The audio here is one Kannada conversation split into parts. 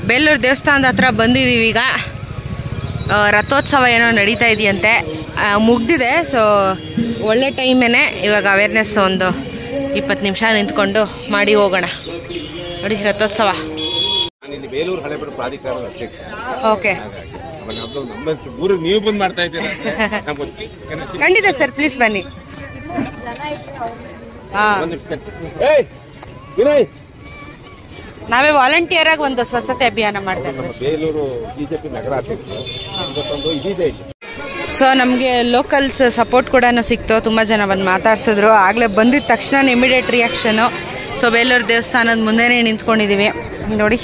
ಬೇಲೂರು ದೇವಸ್ಥಾನದ ಹತ್ರ ಬಂದಿದ್ದೀವಿ ಈಗ ಆ, ರಥೋತ್ಸವ ಏನೋ ನಡೀತಾ ಇದೆಯಂತೆ ಆ, ಮುಗ್ದಿದೆ ಸೊ ಒಳ್ಳೆ ಟೈಮೇನೆ ಇವಾಗ ಅವೇರ್ನೆಸ್ ಒಂದು ಇಪ್ಪತ್ತು ನಿಮಿಷ ನಿಂತ್ಕೊಂಡು ಮಾಡಿ ಹೋಗೋಣ ನೋಡಿ ರಥೋತ್ಸವ ನಾನು ಇಲ್ಲಿ ಬೇಲೂರು ಹಳೆಬೀಡು ಪ್ರಾಧಿಕಾರದ ಅಧ್ಯಕ್ಷ ಓಕೆ ಹಾಗಾಗಿ ಅವಾಗ ನಮ್ದು ನಮ್ಮ ಊರಿಗೆ ನೀವು ಬಂದು ಮಾಡ್ತಾ ಇದ್ದೀರಾ ಅಂದ್ರೆ ನಮ್ಗೆ ಒಂದು- ಖಂಡಿತ ಸರ್ ಪ್ಲೀಸ್ ಬನ್ನಿ ಹಾಂ ಒಂದು ನಿಮಿಷ. ಏಯ್ ವಿನಯ್ ನಾವೇ ವಾಲಂಟಿಯರ್ ಆಗಿ ಒಂದು ಸ್ವಚ್ಛತೆ ಅಭಿಯಾನ ಮಾಡ್ತಾ ನಮ್ಮ ಬೇಲೂರು ಬಿಜೆಪಿ ನಗರ ಅಧ್ಯಕ್ಷರು ಇವತ್ತೊಂದು ಇದಿದೆ ಇಲ್ಲಿ ಸೊ ನಮಗೆ ಲೋಕಲ್ಸ್ ಸಪೋರ್ಟ್ ಕೂಡ ಸಿಕ್ತು ತುಂಬ ಜನ ಬಂದು ಮಾತಾಡ್ಸಿದ್ರು ಆಗಲೇ ಬಂದಿದ ತಕ್ಷಣ ಇಮಿಡಿಯೇಟ್ ರಿಯಾಕ್ಷನು ಸೊ ಬೇಲೂರು ದೇವಸ್ಥಾನದ ಮುಂದೆನೇ ನಿಂತ್ಕೊಂಡಿದ್ದೀವಿ ನೋಡಿ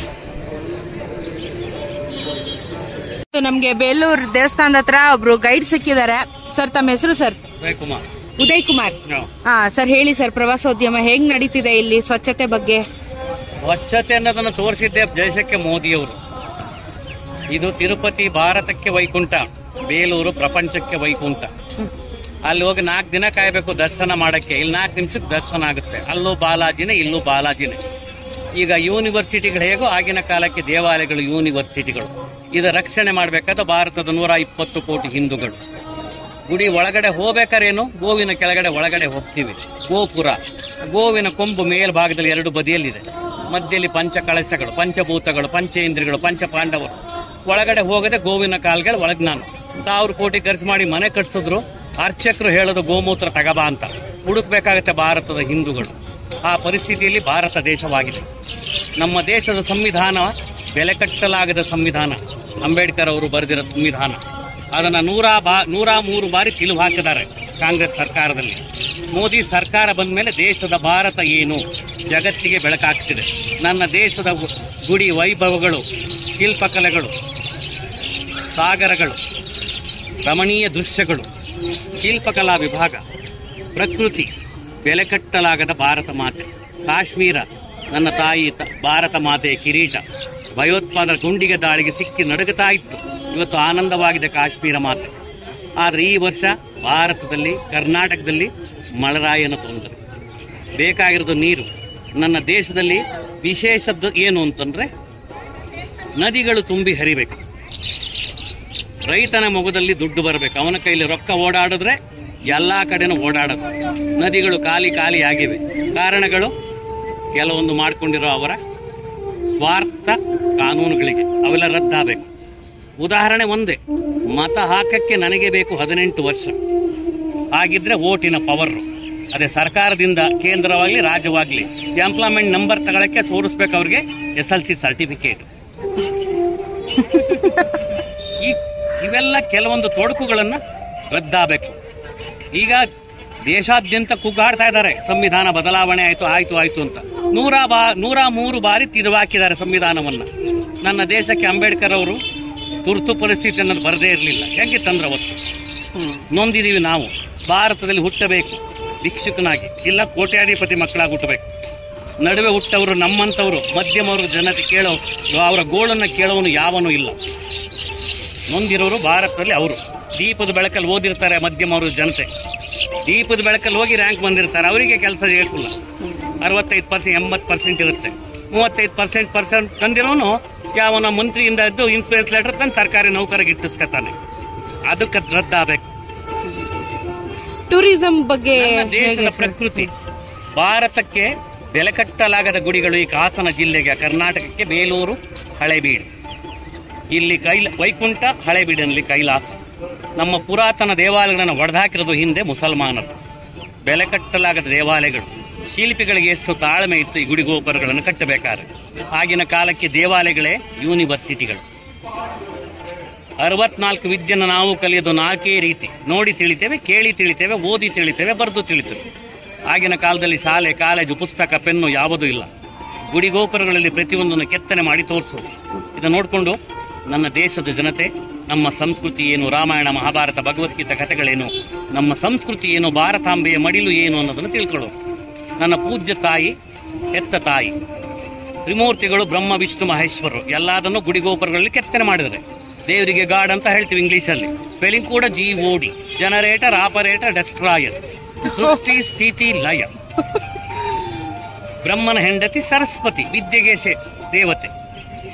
ನಮಗೆ ಬೇಲೂರು ದೇವಸ್ಥಾನದ ಹತ್ರ ಒಬ್ರು ಗೈಡ್ ಸಿಕ್ಕಿದ್ದಾರೆ ಸರ್ ತಮ್ಮ ಹೆಸರು ಸರ್ ಕುಮಾರ್ ಉದಯ್ ಕುಮಾರ್ ಹಾ ಸರ್ ಹೇಳಿ ಸರ್ ಪ್ರವಾಸೋದ್ಯಮ ಹೇಗ್ ನಡೀತಿದೆ ಇಲ್ಲಿ ಸ್ವಚ್ಛತೆ ಬಗ್ಗೆ ಸ್ವಚ್ಛತೆ ಅನ್ನೋದನ್ನು ತೋರಿಸಿದ್ದೆ ದೇಶಕ್ಕೆ ಮೋದಿಯವರು ಇದು ತಿರುಪತಿ ಭಾರತಕ್ಕೆ ವೈಕುಂಠ ಬೇಲೂರು ಪ್ರಪಂಚಕ್ಕೆ ವೈಕುಂಠ ಅಲ್ಲಿ ಹೋಗಿ ನಾಲ್ಕು ದಿನ ಕಾಯಬೇಕು ದರ್ಶನ ಮಾಡಕ್ಕೆ ಇಲ್ಲಿ ನಾಲ್ಕು ನಿಮಿಷಕ್ಕೆ ದರ್ಶನ ಆಗುತ್ತೆ ಅಲ್ಲೂ ಬಾಲಾಜಿನೇ ಇಲ್ಲೂ ಬಾಲಾಜಿನೇ ಈಗ ಯೂನಿವರ್ಸಿಟಿಗಳು ಹೇಗೋ ಆಗಿನ ಕಾಲಕ್ಕೆ ದೇವಾಲಯಗಳು ಯೂನಿವರ್ಸಿಟಿಗಳು ಇದು ರಕ್ಷಣೆ ಮಾಡಬೇಕಾದ್ರೆ ಭಾರತದ ನೂರ ಇಪ್ಪತ್ತು ಕೋಟಿ ಹಿಂದೂಗಳು ಗುಡಿ ಒಳಗಡೆ ಹೋಗ್ಬೇಕಾರೇನು ಗೋವಿನ ಕೆಳಗಡೆ ಒಳಗಡೆ ಹೋಗ್ತೀವಿ ಗೋಪುರ ಗೋವಿನ ಕೊಂಬು ಮೇಲ್ಭಾಗದಲ್ಲಿ ಎರಡು ಬದಿಯಲ್ಲಿದೆ ಮಧ್ಯದಲ್ಲಿ ಪಂಚ ಕಳಶಗಳು ಪಂಚಭೂತಗಳು ಪಂಚೇಂದ್ರಿಗಳು ಪಂಚ ಪಾಂಡವರು ಒಳಗಡೆ ಹೋಗದೆ ಗೋವಿನ ಕಾಲ್ಗಳು ಒಳಗೆ ನಾನು ಸಾವಿರ ಕೋಟಿ ಖರ್ಚು ಮಾಡಿ ಮನೆ ಕಟ್ಸಿದ್ರು ಅರ್ಚಕರು ಹೇಳೋದು ಗೋಮೂತ್ರ ತಗಬಾ ಅಂತ ಹುಡುಕ್ಬೇಕಾಗತ್ತೆ ಭಾರತದ ಹಿಂದೂಗಳು ಆ ಪರಿಸ್ಥಿತಿಯಲ್ಲಿ ಭಾರತ ದೇಶವಾಗಿದೆ ನಮ್ಮ ದೇಶದ ಸಂವಿಧಾನ ಬೆಲೆ ಕಟ್ಟಲಾಗದ ಸಂವಿಧಾನ ಅಂಬೇಡ್ಕರ್ ಅವರು ಬರೆದಿರೋ ಸಂವಿಧಾನ ಅದನ್ನು ನೂರ ಬಾ ನೂರ ಮೂರು ಬಾರಿ ತಿಳುವು ಹಾಕಿದ್ದಾರೆ ಕಾಂಗ್ರೆಸ್ ಸರ್ಕಾರದಲ್ಲಿ ಮೋದಿ ಸರ್ಕಾರ ಬಂದ ಮೇಲೆ ದೇಶದ ಭಾರತ ಏನು ಜಗತ್ತಿಗೆ ಬೆಳಕಾಗ್ತಿದೆ ನನ್ನ ದೇಶದ ಗು- ಗುಡಿ ವೈಭವಗಳು ಶಿಲ್ಪಕಲೆಗಳು ಸಾಗರಗಳು ರಮಣೀಯ ದೃಶ್ಯಗಳು ಶಿಲ್ಪಕಲಾ ವಿಭಾಗ ಪ್ರಕೃತಿ ಬೆಲೆ ಕಟ್ಟಲಾಗದ ಭಾರತ ಮಾತೆ ಕಾಶ್ಮೀರ ನನ್ನ ತಾಯಿ ತ- ಭಾರತ ಮಾತೆಯ ಕಿರೀಟ ಭಯೋತ್ಪಾದಕ ಗುಂಡಿಗೆ ದಾಳಿಗೆ ಸಿಕ್ಕಿ ನಡುಗುತ್ತಾ ಇತ್ತು ಇವತ್ತು ಆನಂದವಾಗಿದೆ ಕಾಶ್ಮೀರ ಮಾತೆ ಆದರೆ ಈ ವರ್ಷ ಭಾರತದಲ್ಲಿ ಕರ್ನಾಟಕದಲ್ಲಿ ಮಳೆರಾಯನ ತೊಂದರೆ ಬೇಕಾಗಿರೋದು ನೀರು ನನ್ನ ದೇಶದಲ್ಲಿ ವಿಶೇಷದ್ದು ಏನು ಅಂತಂದ್ರೆ ನದಿಗಳು ತುಂಬಿ ಹರಿಬೇಕು ರೈತನ ಮೊಗದಲ್ಲಿ ದುಡ್ಡು ಬರಬೇಕು ಅವನ ಕೈಲಿ ರೊಕ್ಕ ಓಡಾಡಿದ್ರೆ ಎಲ್ಲ ಕಡೆನೂ ಓಡಾಡೋದು ನದಿಗಳು ಖಾಲಿ ಖಾಲಿ ಆಗಿವೆ ಕಾರಣಗಳು ಕೆಲವೊಂದು ಮಾಡಿಕೊಂಡಿರೋ ಅವರ ಸ್ವಾರ್ಥ ಕಾನೂನುಗಳಿಗೆ ಅವೆಲ್ಲ ರದ್ದಾಗಬೇಕು ಉದಾಹರಣೆ ಒಂದೇ ಮತ ಹಾಕಕ್ಕೆ ನನಗೆ ಬೇಕು ಹದಿನೆಂಟು ವರ್ಷ ಹಾಗಿದ್ರೆ ಓಟಿನ ಪವರ್ ಅದೇ ಸರ್ಕಾರದಿಂದ ಕೇಂದ್ರವಾಗಲಿ ರಾಜ್ಯವಾಗಲಿ ಎಂಪ್ಲಾಯ್ಮೆಂಟ್ ನಂಬರ್ ತಗೊಳಕ್ಕೆ ತೋರಿಸ್ಬೇಕು ಅವ್ರಿಗೆ ಎಸ್ ಎಲ್ ಸಿ ಸರ್ಟಿಫಿಕೇಟ್ ಈ ಇವೆಲ್ಲ ಕೆಲವೊಂದು ತೊಡಕುಗಳನ್ನು ರದ್ದಾಗಬೇಕು ಈಗ ದೇಶಾದ್ಯಂತ ಕುಗ್ಗಾಡ್ತಾ ಇದ್ದಾರೆ ಸಂವಿಧಾನ ಬದಲಾವಣೆ ಆಯ್ತು ಆಯ್ತು ಆಯ್ತು ಅಂತ ನೂರ ಬಾ ನೂರ ಮೂರು ಬಾರಿ ತಿರುವಾಕಿದ್ದಾರೆ ಸಂವಿಧಾನವನ್ನು ನನ್ನ ದೇಶಕ್ಕೆ ಅಂಬೇಡ್ಕರ್ ಅವರು ತುರ್ತು ಪರಿಸ್ಥಿತಿ ಅನ್ನೋದು ಬರದೇ ಇರಲಿಲ್ಲ ಹೆಂಗಿತ್ತಂದ್ರೆ ಅವತ್ತು ನೊಂದಿದೀವಿ ನಾವು ಭಾರತದಲ್ಲಿ ಹುಟ್ಟಬೇಕು ಭಿಕ್ಷುಕನಾಗಿ ಇಲ್ಲ ಕೋಟ್ಯಾಧಿಪತಿ ಮಕ್ಕಳಾಗಿ ಹುಟ್ಟಬೇಕು ನಡುವೆ ಹುಟ್ಟವರು ನಮ್ಮಂಥವರು ಮಧ್ಯಮ ವರ್ಗದ ಜನತೆ ಕೇಳೋ ಅವರ ಗೋಳನ್ನು ಕೇಳೋನು ಯಾವನೂ ಇಲ್ಲ ನೊಂದಿರೋರು ಭಾರತದಲ್ಲಿ ಅವರು ದೀಪದ ಬೆಳಕಲ್ಲಿ ಓದಿರ್ತಾರೆ ಮಧ್ಯಮ ವರ್ಗದ ಜನತೆ ದೀಪದ ಬೆಳಕಲ್ಲಿ ಹೋಗಿ ರ್ಯಾಂಕ್ ಬಂದಿರ್ತಾರೆ ಅವರಿಗೆ ಕೆಲಸ ಸಿಗಕ್ಕಿಲ್ಲ ಅರವತ್ತೈದು ಪರ್ಸೆಂಟ್ ಎಂಬತ್ತು ಪರ್ಸೆಂಟ್ ಇರುತ್ತೆ ಮೂವತ್ತೈದು ಪರ್ಸೆಂಟ್ ಪರ್ಸೆಂಟ್ ತಂದಿರೋನು ಯಾವನ ಮಂತ್ರಿಯಿಂದ ಇದ್ದು ಇನ್ಫ್ಲೂಯೆನ್ಸ್ ಲೆಟರ್ ತಂದು ಸರ್ಕಾರಿ ನೌಕರಿಗೆ ಇಟ್ಟಿಸ್ಕೊತಾನೆ ಅದಕ್ಕೆ ರದ್ದಾಗಬೇಕು ಟೂರಿಸಂ ಬಗ್ಗೆ ನಮ್ಮ ದೇಶದ ಹೇಗೆ ಸರ್? ಪ್ರಕೃತಿ ಭಾರತಕ್ಕೆ ಬೆಲೆ ಕಟ್ಟಲಾಗದ ಗುಡಿಗಳು ಈ ಹಾಸನ ಜಿಲ್ಲೆಗೆ ಕರ್ನಾಟಕಕ್ಕೆ ಬೇಲೂರು ಹಳೆಬೀಡು ಇಲ್ಲಿ ಕೈಲ ವೈಕುಂಠ ಹಳೆಬೀಡಿನಲ್ಲಿ ಕೈಲಾಸ ನಮ್ಮ ಪುರಾತನ ದೇವಾಲಯಗಳನ್ನು ಒಡೆದಾಕಿರೋದು ಹಿಂದೆ ಮುಸಲ್ಮಾನರು ಬೆಲೆ ಕಟ್ಟಲಾಗದ ದೇವಾಲಯಗಳು ಶಿಲ್ಪಿಗಳಿಗೆ ಎಷ್ಟು ತಾಳ್ಮೆ ಇತ್ತು ಈ ಗುಡಿ ಗೋಪುರಗಳನ್ನು ಕಟ್ಟಬೇಕಾದ್ರೆ ಆಗಿನ ಕಾಲಕ್ಕೆ ದೇವಾಲಯಗಳೇ ಯೂನಿವರ್ಸಿಟಿಗಳು ಅರವತ್ನಾಲ್ಕು ವಿದ್ಯೆನ ನಾವು ಕಲಿಯೋದು ನಾಲ್ಕೇ ರೀತಿ ನೋಡಿ ತಿಳಿತೇವೆ ಕೇಳಿ ತಿಳಿತೇವೆ ಓದಿ ತಿಳಿತೇವೆ ಬರೆದು ತಿಳಿತೇವೆ ಆಗಿನ ಕಾಲದಲ್ಲಿ ಶಾಲೆ ಕಾಲೇಜು ಪುಸ್ತಕ ಪೆನ್ನು ಯಾವುದೂ ಇಲ್ಲ ಗುಡಿ ಗೋಪುರಗಳಲ್ಲಿ ಪ್ರತಿಯೊಂದನ್ನು ಕೆತ್ತನೆ ಮಾಡಿ ತೋರಿಸೋದು ಇದನ್ನು ನೋಡಿಕೊಂಡು ನನ್ನ ದೇಶದ ಜನತೆ ನಮ್ಮ ಸಂಸ್ಕೃತಿ ಏನು ರಾಮಾಯಣ ಮಹಾಭಾರತ ಭಗವದ್ಗೀತಾ ಕಥೆಗಳೇನು ನಮ್ಮ ಸಂಸ್ಕೃತಿ ಏನು ಭಾರತಾಂಬೆಯ ಮಡಿಲು ಏನು ಅನ್ನೋದನ್ನು ತಿಳ್ಕೊಳ್ಳೋದು ನನ್ನ ಪೂಜ್ಯ ತಾಯಿ ಹೆತ್ತ ತಾಯಿ ತ್ರಿಮೂರ್ತಿಗಳು ಬ್ರಹ್ಮ ವಿಷ್ಣು ಮಹೇಶ್ವರರು ಎಲ್ಲದನ್ನು ಗುಡಿ ಗೋಪುರಗಳಲ್ಲಿ ಕೆತ್ತನೆ ಮಾಡಿದ್ದಾರೆ ದೇವರಿಗೆ ಗಾಡ್ ಅಂತ ಹೇಳ್ತೀವಿ ಇಂಗ್ಲಿಷಲ್ಲಿ ಸ್ಪೆಲ್ಲಿಂಗ್ ಕೂಡ G O D generator operator destroyer ಸೃಷ್ಟಿ ಸ್ಥಿತಿ ಲಯ ಬ್ರಹ್ಮನ ಹೆಂಡತಿ ಸರಸ್ವತಿ ವಿದ್ಯೆಗೆ ಶೇ ದೇವತೆ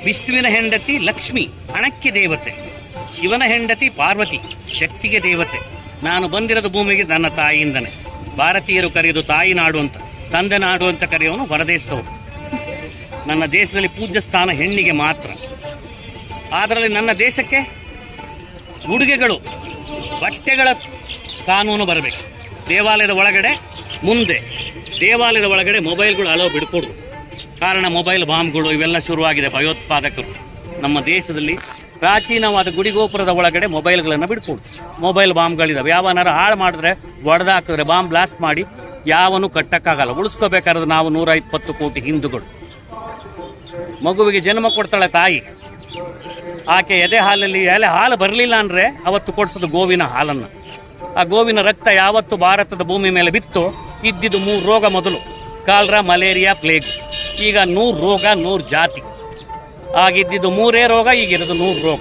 ವಿಷ್ಣುವಿನ ಹೆಂಡತಿ ಲಕ್ಷ್ಮಿ ಹಣಕ್ಕೆ ದೇವತೆ ಶಿವನ ಹೆಂಡತಿ ಪಾರ್ವತಿ ಶಕ್ತಿಗೆ ದೇವತೆ ನಾನು ಬಂದಿರೋದು ಭೂಮಿಗೆ ನನ್ನ ತಾಯಿಯಿಂದನೇ ಭಾರತೀಯರು ಕರೆಯೋದು ತಾಯಿ ನಾಡು ಅಂತ ತಂದೆ ನಾಡು ಅಂತ ಕರೆಯೋನು ಹೊರದೇಶದವರು ನನ್ನ ದೇಶದಲ್ಲಿ ಪೂಜ್ಯ ಸ್ಥಾನ ಹೆಣ್ಣಿಗೆ ಮಾತ್ರ ಅದರಲ್ಲಿ ನನ್ನ ದೇಶಕ್ಕೆ ಉಡುಗೆಗಳು ಬಟ್ಟೆಗಳ ಕಾನೂನು ಬರಬೇಕು ದೇವಾಲಯದ ಒಳಗಡೆ ಮುಂದೆ ದೇವಾಲಯದ ಒಳಗಡೆ ಮೊಬೈಲ್ಗಳು ಅಲೋ ಬಿಡ್ಕೊಡ್ದು ಕಾರಣ ಮೊಬೈಲ್ ಬಾಂಬ್ಗಳು ಇವೆಲ್ಲ ಶುರುವಾಗಿದೆ ಭಯೋತ್ಪಾದಕರು ನಮ್ಮ ದೇಶದಲ್ಲಿ ಪ್ರಾಚೀನವಾದ ಗುಡಿಗೋಪುರದ ಒಳಗಡೆ ಮೊಬೈಲ್ಗಳನ್ನು ಬಿಡ್ಕೊಡು ಮೊಬೈಲ್ ಬಾಂಬ್ಗಳಿದಾವೆ ಯಾವನಾರು ಹಾಳು ಮಾಡಿದ್ರೆ ಒಡೆದಾಕಿದ್ರೆ ಬಾಂಬ್ ಬ್ಲಾಸ್ಟ್ ಮಾಡಿ ಯಾವನು ಕಟ್ಟಕ್ಕಾಗಲ್ಲ ಉಳಿಸ್ಕೋಬೇಕಾದ್ರೆ ನಾವು ನೂರ ಇಪ್ಪತ್ತು ಕೋಟಿ ಹಿಂದೂಗಳು ಮಗುವಿಗೆ ಜನ್ಮ ಕೊಡ್ತಾಳೆ ತಾಯಿ ಆಕೆ ಎದೆ ಹಾಲಲ್ಲಿ ಎಲೆ ಹಾಲು ಬರಲಿಲ್ಲ ಅಂದರೆ ಅವತ್ತು ಕೊಡಿಸೋದು ಗೋವಿನ ಹಾಲನ್ನು ಆ ಗೋವಿನ ರಕ್ತ ಯಾವತ್ತು ಭಾರತದ ಭೂಮಿ ಮೇಲೆ ಬಿತ್ತು ಇದ್ದಿದ್ದು ಮೂರು ರೋಗ ಮೊದಲು ಕಾಲ್ರ ಮಲೇರಿಯಾ ಪ್ಲೇಗ್ ಈಗ ನೂರು ರೋಗ ನೂರು ಜಾತಿ ಆಗಿದ್ದಿದ್ದು ಮೂರೇ ರೋಗ ಈಗಿರೋದು ನೂರು ರೋಗ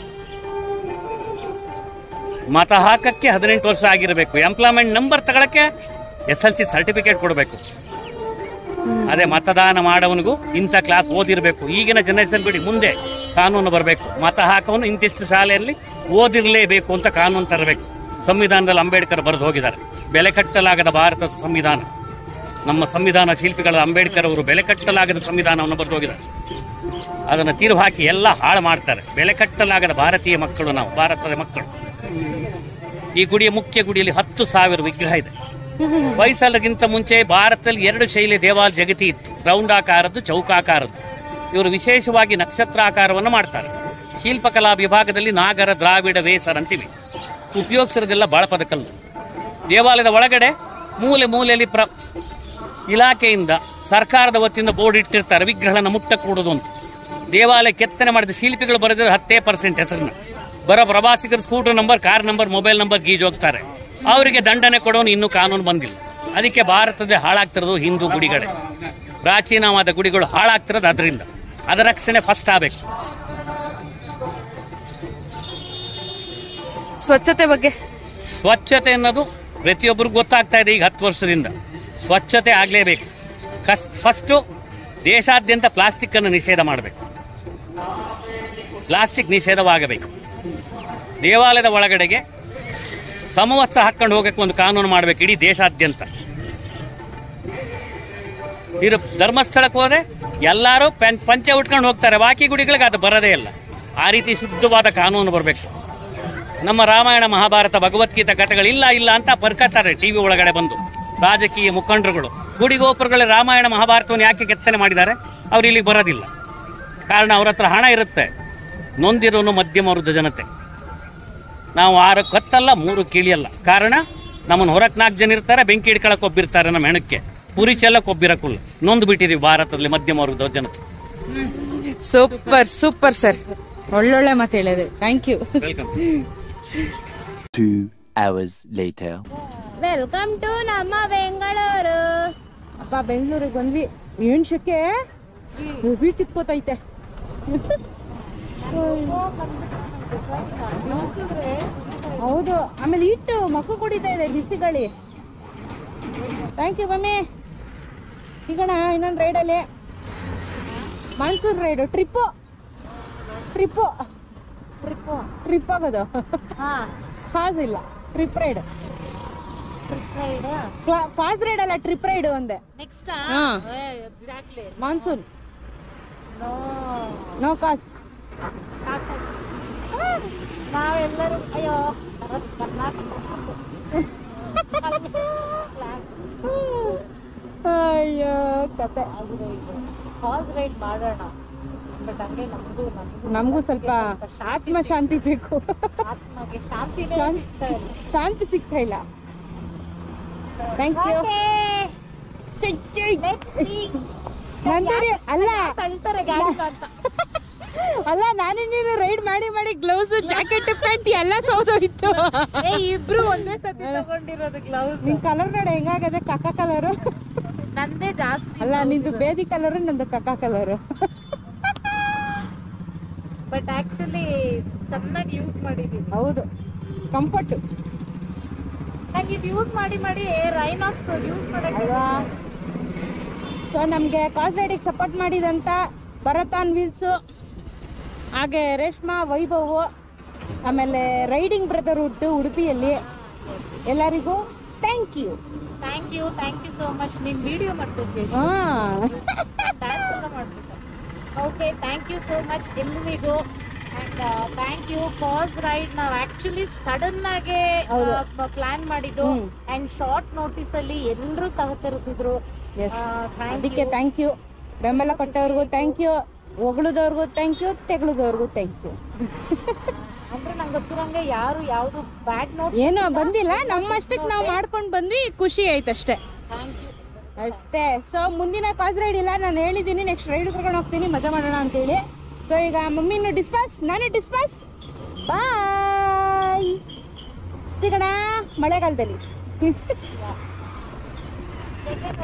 ಮತ ಹಾಕಕ್ಕೆ ಹದಿನೆಂಟು ವರ್ಷ ಆಗಿರಬೇಕು ಎಂಪ್ಲಾಯ್ಮೆಂಟ್ ನಂಬರ್ ತಗೊಳಕ್ಕೆ ಎಸ್ ಎಲ್ ಸಿ ಸರ್ಟಿಫಿಕೇಟ್ ಕೊಡಬೇಕು ಅದೇ ಮತದಾನ ಮಾಡೋವನಿಗೂ ಇಂಥ ಕ್ಲಾಸ್ ಓದಿರಬೇಕು ಈಗಿನ ಜನರೇಷನ್ ಬಿಡಿ ಮುಂದೆ ಕಾನೂನು ಬರಬೇಕು ಮತ ಹಾಕೋನು ಇಂತಿಷ್ಟು ಶಾಲೆಯಲ್ಲಿ ಓದಿರಲೇಬೇಕು ಅಂತ ಕಾನೂನು ತರಬೇಕು ಸಂವಿಧಾನದಲ್ಲಿ ಅಂಬೇಡ್ಕರ್ ಬರೆದು ಹೋಗಿದ್ದಾರೆ ಬೆಲೆ ಕಟ್ಟಲಾಗದ ಭಾರತದ ಸಂವಿಧಾನ ನಮ್ಮ ಸಂವಿಧಾನ ಶಿಲ್ಪಿಗಳ ಅಂಬೇಡ್ಕರ್ ಅವರು ಬೆಲೆ ಕಟ್ಟಲಾಗದ ಸಂವಿಧಾನವನ್ನು ಬರೆದು ಹೋಗಿದ್ದಾರೆ ಅದನ್ನು ತೀರು ಹಾಕಿ ಎಲ್ಲ ಹಾಳು ಮಾಡ್ತಾರೆ ಬೆಲೆ ಕಟ್ಟಲಾಗದ ಭಾರತೀಯ ಮಕ್ಕಳು ನಾವು ಭಾರತದ ಮಕ್ಕಳು ಈ ಗುಡಿಯ ಮುಖ್ಯ ಗುಡಿಯಲ್ಲಿ ಹತ್ತು ಸಾವಿರ ವಿಗ್ರಹ ಇದೆ ಹೊಯ್ಸಳಗಿಂತ ಮುಂಚೆ ಭಾರತದಲ್ಲಿ ಎರಡು ಶೈಲಿ ದೇವಾಲ ಜಗತಿ ಇತ್ತು ರೌಂಡ್ ಆಕಾರದ್ದು ಚೌಕಾಕಾರದ್ದು ಇವರು ವಿಶೇಷವಾಗಿ ನಕ್ಷತ್ರಾಕಾರವನ್ನು ಮಾಡ್ತಾರೆ ಶಿಲ್ಪಕಲಾ ವಿಭಾಗದಲ್ಲಿ ನಾಗರ ದ್ರಾವಿಡ ವೇಸರ್ ಅಂತೀವಿ ಉಪಯೋಗಿಸಿರೋದೆಲ್ಲ ಬಾಳಪದ ಕಲ್ಲು ದೇವಾಲಯದ ಒಳಗಡೆ ಮೂಲೆ ಮೂಲೆಯಲ್ಲಿ ಪ್ರ ಇಲಾಖೆಯಿಂದ ಸರ್ಕಾರದ ವತಿಯಿಂದ ಬೋರ್ಡ್ ಇಟ್ಟಿರ್ತಾರೆ ವಿಗ್ರಹಗಳನ್ನು ಮುಟ್ಟಕೂಡದು ಅಂತ ದೇವಾಲಯ ಕೆತ್ತನೆ ಮಾಡಿದ ಶಿಲ್ಪಿಗಳು ಬರೆದಿರೋ ಹತ್ತೇ ಪರ್ಸೆಂಟ್ ಹೆಸರನ್ನ ಬರೋ ಪ್ರವಾಸಿಗರ scooter number car number mobile number ಗೀಜ್ ಹೋಗ್ತಾರೆ ಅವರಿಗೆ ದಂಡನೆ ಕೊಡೋನು ಇನ್ನೂ ಕಾನೂನು ಬಂದಿಲ್ಲ ಅದಕ್ಕೆ ಭಾರತದ ಹಾಳಾಗ್ತಿರೋದು ಹಿಂದೂ ಗುಡಿಗಳೇ ಪ್ರಾಚೀನವಾದ ಗುಡಿಗಳು ಹಾಳಾಗ್ತಿರೋದು ಅದರಿಂದ ಅದರ ರಕ್ಷಣೆ ಫಸ್ಟ್ ಆಗಬೇಕು ಸ್ವಚ್ಛತೆ ಬಗ್ಗೆ ಸ್ವಚ್ಛತೆ ಅನ್ನೋದು ಪ್ರತಿಯೊಬ್ಬರಿಗೂ ಗೊತ್ತಾಗ್ತಾ ಇದೆ ಈಗ ಹತ್ತು ವರ್ಷದಿಂದ ಸ್ವಚ್ಛತೆ ಆಗಲೇಬೇಕು ಕಸ್ ಫಸ್ಟು ದೇಶಾದ್ಯಂತ ಪ್ಲಾಸ್ಟಿಕ್ಕನ್ನು ನಿಷೇಧ ಮಾಡಬೇಕು ಪ್ಲಾಸ್ಟಿಕ್ ನಿಷೇಧವಾಗಬೇಕು ದೇವಾಲಯದ ಒಳಗಡೆಗೆ ಸಮವಸ್ತ್ರ ಹಾಕ್ಕೊಂಡು ಹೋಗಕ್ಕೆ ಒಂದು ಕಾನೂನು ಮಾಡಬೇಕು ಇಡೀ ದೇಶಾದ್ಯಂತ ತಿರು ಧರ್ಮಸ್ಥಳಕ್ಕೆ ಹೋದ್ರೆ ಎಲ್ಲರೂ ಪಂ ಪಂಚೆ ಉಟ್ಕೊಂಡು ಹೋಗ್ತಾರೆ ಬಾಕಿ ಗುಡಿಗಳಿಗೆ ಅದು ಬರೋದೇ ಇಲ್ಲ ಆ ರೀತಿ ಶುದ್ಧವಾದ ಕಾನೂನು ಬರಬೇಕು ನಮ್ಮ ರಾಮಾಯಣ ಮಹಾಭಾರತ ಭಗವದ್ಗೀತಾ ಕಥೆಗಳಿಲ್ಲ ಇಲ್ಲ ಅಂತ ಪರ್ಕತ್ತಾರೆ ಟಿ ವಿ ಒಳಗಡೆ ಬಂದು ರಾಜಕೀಯ ಮುಖಂಡರುಗಳು ಗುಡಿಗೋಪುರಗಳ ರಾಮಾಯಣ ಮಹಾಭಾರತವನ್ನು ಯಾಕೆ ಕೆತ್ತನೆ ಮಾಡಿದ್ದಾರೆ ಅವ್ರು ಇಲ್ಲಿಗೆ ಬರೋದಿಲ್ಲ ಕಾರಣ ಅವ್ರ ಹತ್ರ ಹಣ ಇರುತ್ತೆ ನೊಂದಿರೋನು ಮಧ್ಯಮ ವರ್ಗದ ಜನತೆ ನಾವು ಆರು ಕತ್ತಲ್ಲ ಮೂರು ಕಿಳಿಯಲ್ಲ ಕಾರಣ ನಮ್ಮನ್ನು ಹೊರಕ್ಕೆ ನಾಲ್ಕು ಜನ ಇರ್ತಾರೆ ಬೆಂಕಿ ಹಿಡ್ಕೊಳಕ್ಕೆ ಒಬ್ಬಿರ್ತಾರೆ ನಮ್ಮ ಹೆಣಕ್ಕೆ ಪುರಿ ಚೆಲ್ಲಕ್ಕೆ ಒಬ್ಬಿರಕ್ಕಲ್ಲ ನೊಂದು ಬಿಟ್ಟಿದ್ದೀವಿ ಭಾರತದಲ್ಲಿ ಮಧ್ಯಮ ವರ್ಗದ ಜನತೆ ಸೂಪರ್ ಸೂಪರ್ ಸರ್ ಒಳ್ಳೊಳ್ಳೆ ಮಾತು ಹೇಳಿದೆ thank you welcome Two hours later. Welcome to ನಮ್ಮ ಬೆಂಗಳೂರು ಅಪ್ಪ ಬೆಂಗಳೂರಿಗೆ ಬಂದ್ವಿ ಏನ್ ಶೆಕೆ ಹೆವಿ ಕಿತ್ಕೋತೈತೆ ಹೌದು ಆಮೇಲೆ ಇಟ್ಟು ಮಕ್ಕು ಕುಡಿತಾ ಇದೆ ಬಿಸಿ ಗಾಳಿ ಥ್ಯಾಂಕ್ ಯು ಮಮ್ಮಿ ಸಿಗೋಣ ಇನ್ನೊಂದು ರೈಡಲ್ಲಿ monsoon ride trip trip trip trip ಆಗೋದು ಹಾ ಫಾಸ್ ಇಲ್ಲ ಟ್ರಿಪ್ ರೈಡ್ ರೈಡ್ ಫಾಸ್ ರೈಡ್ ಅಲ್ಲ ಟ್ರಿಪ್ ರೈಡ್ ಒಂದೇ ನೆಕ್ಸ್ಟ್ ಹಾ. Exactly monsoon no no cause ನಾವೆಲ್ಲರೂ ಅಯ್ಯೋ ಕರ್ನಾಟಕ ಅಯ್ಯೋ ಕತೆ ಹಾಸ್ ರೈಡ್ ಮಾಡೋಣ ಬಟ್ ಹಂಗೆ ನಮಗೂ ನಮಗೂ ನಮಗೂ ಸ್ವಲ್ಪ ಆತ್ಮ ಶಾಂತಿ ಬೇಕು ಆತ್ಮಗೆ ಶಾಂತಿನೇ ಶಾಂತಿ. ಸಿಗ್ತಾ ಇಲ್ಲ ಶಾಂತಿ ಸಿಗ್ತಾ ಇಲ್ಲ ಥ್ಯಾಂಕ್ ಯು ನಂದಿನಿ ಅಲ್ಲ ತಳ್ತಾರೆ ಗಾಡಿ ಅಂತ ಅಲ್ಲ ನಾನು ನೀನು ರೈಡ್ ಮಾಡಿ ಮಾಡಿ ಗ್ಲೌಸ್ ಜಾಕೆಟ್ ಪ್ಯಾಂಟ್ ಎಲ್ಲ ಸೌದೋಯ್ತು ಏ ಇಬ್ರು ಒಂದೇ ಸತಿ ತಗೊಂಡಿರೋದು ಗ್ಲೌಸ್ ನಿನ್ ಕಲರ್ ನೋಡಿ ಹೆಂಗಾಗದೆ ಕಕ್ಕ ಕಲರು ನಂದೇ ಜಾಸ್ತಿ ಅಲ್ಲ ನಿಂದು ಬೇದಿ ಕಲರು ನಂದು ಕಕ್ಕ ಕಲರು ಬಟ್ ಆಕ್ಚುಲಿ ಚೆನ್ನಾಗಿ ಯೂಸ್ ಮಾಡಿದೀನಿ ಹೌದು ಕಂಫರ್ಟ್ ನಂಗೆ ಇದು ಯೂಸ್ ಮಾಡಿ ಮಾಡಿ ರೈನಾಕ್ಸ್ ಯೂಸ್ ಮಾಡಕ್ಕೆ ಅಲ್ವಾ ಸೊ ನಮಗೆ ಕಾಸ್ ರೈಡಿಗೆ ಸಪೋರ್ಟ್ ಮಾಡಿದಂತ ಭರತಾನ್ ವೀಲ್ಸು ಹಾಗೆ ರೇಷ್ಮಾ ವೈಭವ್ ಆಮೇಲೆ ರೈಡಿಂಗ್ ಬ್ರದರ್ಹುಡ್ ಉಡುಪಿಯಲ್ಲಿ ಎಲ್ಲರಿಗೂ thank you thank you thank you so much ನೀನ್ ವಿಡಿಯೋ ಮಾಡ್ತಿದ್ವಿ ಹಾ ಡ್ಯಾನ್ಸ್ ಎಲ್ಲ ಮಾಡ್ಬಿಟ್ಟೆ okay thank you so much ಎಲ್ರಿಗೂ and thank you cause ride ನಾವು ಆಕ್ಚುಲಿ ಸಡನ್ ಆಗಿ ಹೌದು. ಪ್ಲಾನ್ ಮಾಡಿದ್ದು ಹ್ಮ್. ಅಂಡ್ ಶಾರ್ಟ್ ನೋಟಿಸ್ ಅಲ್ಲಿ ಎಲ್ಲರೂ ಸಹಕರಿಸಿದ್ರು Yes. ಆ, thank ಅದಕ್ಕೆ you. ಥ್ಯಾಂಕ್ ಯು ಬೆಂಬಲ ಕೊಟ್ಟವ್ರಿಗೂ ಥ್ಯಾಂಕ್ ಯು ಹೊಗಳದವ್ರಿಗೂ ಥ್ಯಾಂಕ್ ಯು ತೆಗಳದವ್ರಿಗೂ ಥ್ಯಾಂಕ್ ಯು ಅಂದ್ರೆ ನಂಗೆ ಗೊತ್ತಿರಂಗೆ ಯಾರು ಯಾವ್ದು ಬ್ಯಾಡ್ ನೋಟ್ ಏನೋ ಬಂದಿಲ್ಲ ನಮ್ಮಷ್ಟಕ್ಕೆ ನಾವು ಮಾಡ್ಕೊಂಡು ಬಂದ್ವಿ ಖುಷಿ ಆಯ್ತು ಅಷ್ಟೇ ಥ್ಯಾಂಕ್ ಯು ಅಷ್ಟೇ ಸೊ ಮುಂದಿನ ಕಾಸ್ ರೈಡ್ ಇಲ್ಲ ನಾನು ಹೇಳಿದ್ದೀನಿ ನೆಕ್ಸ್ಟ್ ರೈಡ್ ಕರ್ಕೊಂಡು ಹೋಗ್ತೀನಿ ಮಜಾ ಮಾಡೋಣ ಅಂತೇಳಿ ಸೊ ಈಗ ಮಮ್ಮಿನೂ ಡಿಸ್ಪಾಸ್ ನಾನು ಡಿಸ್ಪಾಸ್ ಬಾಯ್ ಸಿಗೋಣ ಮಳೆಗಾಲದಲ್ಲಿ